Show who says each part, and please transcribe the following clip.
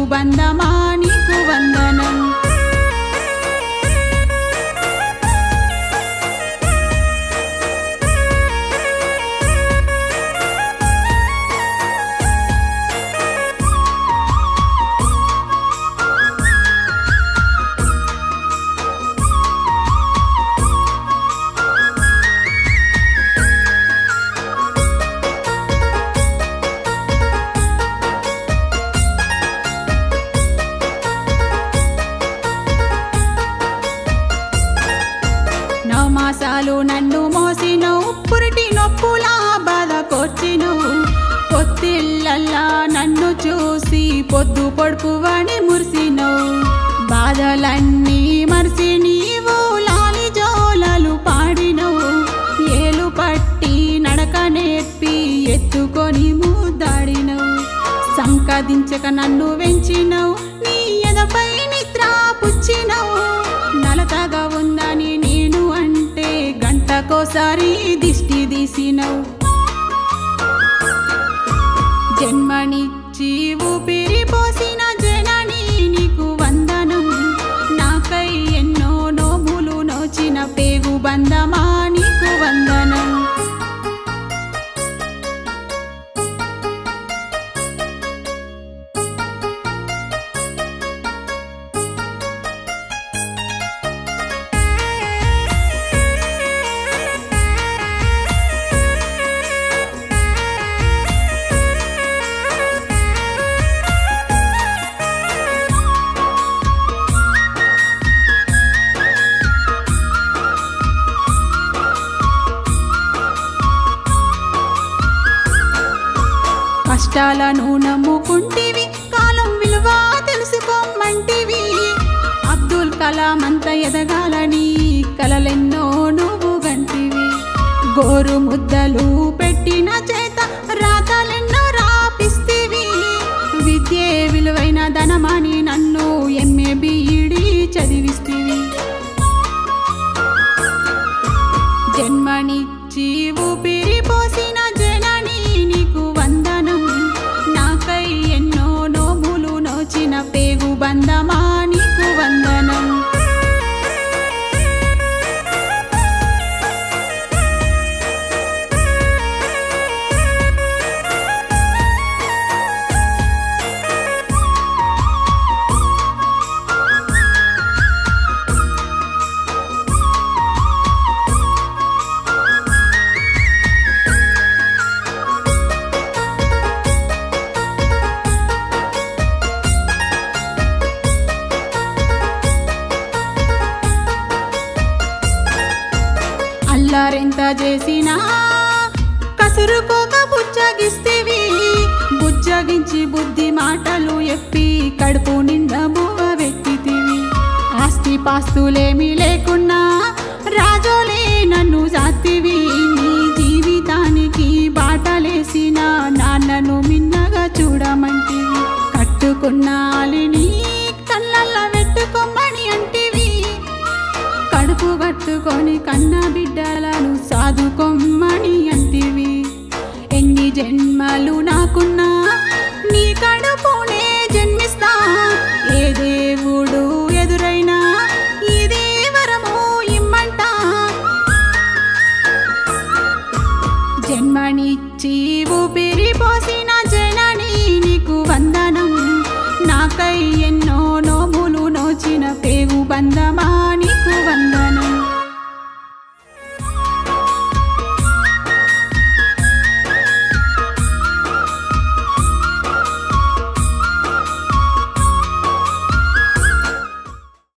Speaker 1: బంధమా నీకు వందనం నవమాసాలు నన్ను మోసినవు పురిటి నొప్పులా బాధ కొచ్చినవు పొత్తిళ్ళల్లా నన్ను చూసి పొద్దు పొడుపువని మురిసినవు బాధలన్నీ మరిసి నీవు లాలి జోలలు పాడినవు ఏలు పట్టి నడక నేర్పి ఎత్తుకొని ముద్దాడినవు సంకదించక నన్ను వెంచినవు నీ ఎదపై నిద్ర పుచ్చినవు నలతగా ఉందని నేను అంటే గంటకోసారి దిష్టి తీసినవు జన్మనిచ్చి ఊపిరి పోసిన జనని నీకు వందనం నాకై ఎన్నో నోములు నోచిన పేగు బంధమా నీకు వందనం కష్టాలను నమ్ముకుంటివి కాలం విలువ తెలుసుకోమంటివి అబ్దుల్ కలాం అంత ఎదగాలని కలలెన్నో నువ్వు గంటివి గోరు ముద్దలు పెట్టిన చేత రాతలెన్నో రాపిస్తివి విద్యే విలువైన ధనమని నన్ను ఎంఏ బిఈడి చదివిస్తివి జన్మనిచ్చి ఊపిరి పోసిన జనని నీకు వందనం నాకై ఎన్నో నోములు నోచిన పేగు బంధమా నీకు వందనం అల్లారెంత చేసినా కసురుకోక బుజ్జగిస్తేవి బుజ్జగించి బుద్ధి మాటలు ఎప్పి కడుపు నిండా బువ్వ వెట్టితివి ఆస్తి పాస్తులేమీ లేకున్నా రాజోలే నన్ను జాతివి నీ జీవితానికి బాటలేసిన నాన్నను మిన్నగా చూడమంటివి కట్టుకున్న ఆలిని కళ్ళల్లో పెట్టుకోమని అంటివి కడుపు కట్టుకొని కన్న బిడ్డలను సాదుకొమ్మని అంటివి ఎన్ని జన్మలు నాకున్నా